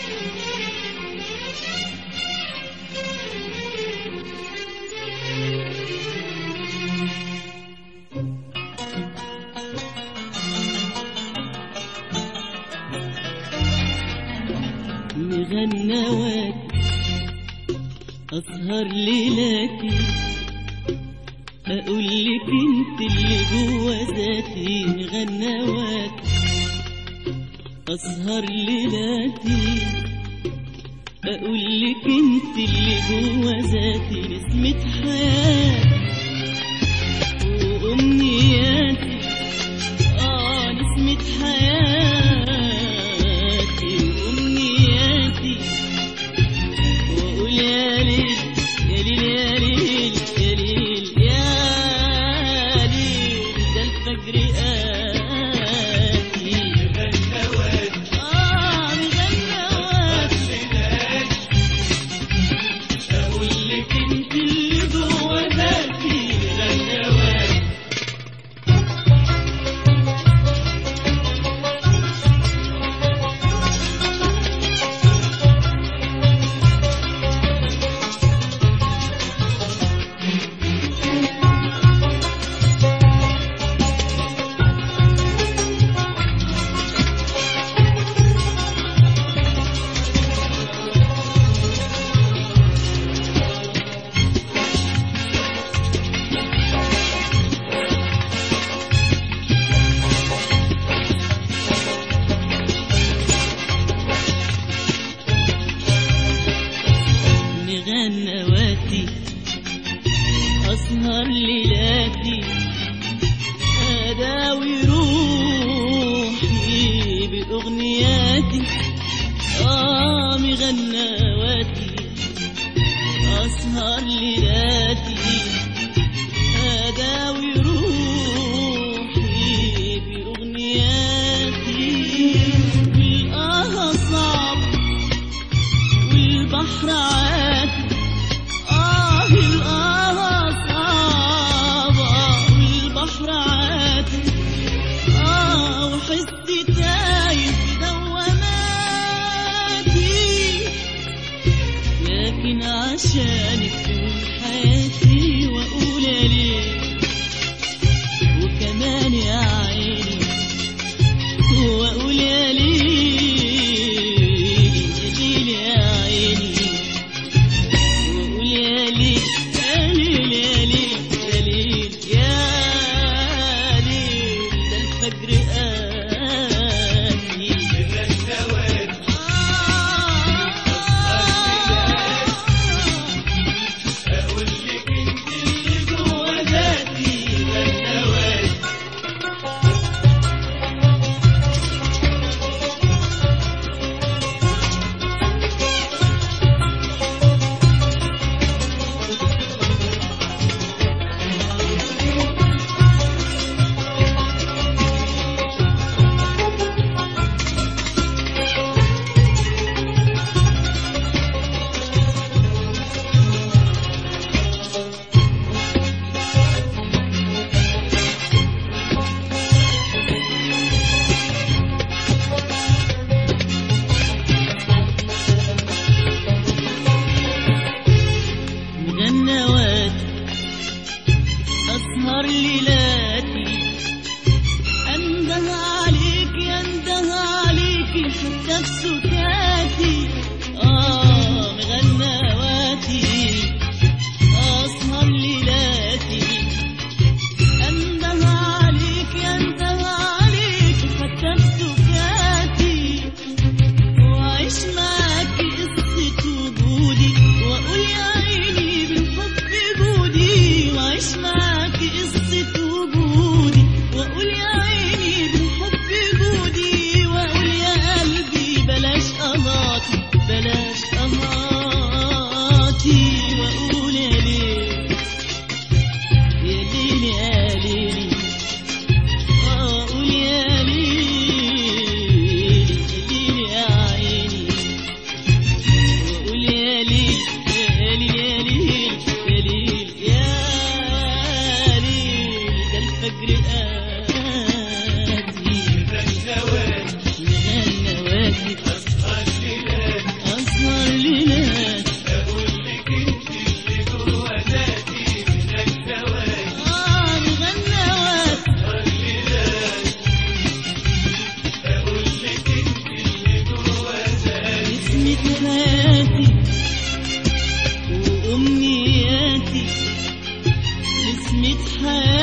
مغنوات أسهر ليلاتي أقول لك انت اللي جوا ذاتي مغنوات أسهر ليلاتي أقول لك انت اللي جوا ذاتي نسمة حياة وأمنياتي آه نسمة حياتي وأمنياتي وأقول يا ليل يا ليل يا ليل يا ليل يا ليل ده الفجر آتي آه مغنوات أقول لك أنت اللي جوا ذاتي مغنوات مغنواتي أسهر ليلاتي أداوي روحي بأغنياتي آه مغنواتي أسهر ليلاتي أداوي روحي بأغنياتي والآه صعب والبحر عاتي آه الآه صعبة والبحر عاتي آه وحسي تايه في دواماتي لكن عشانك تكون بداية حياتي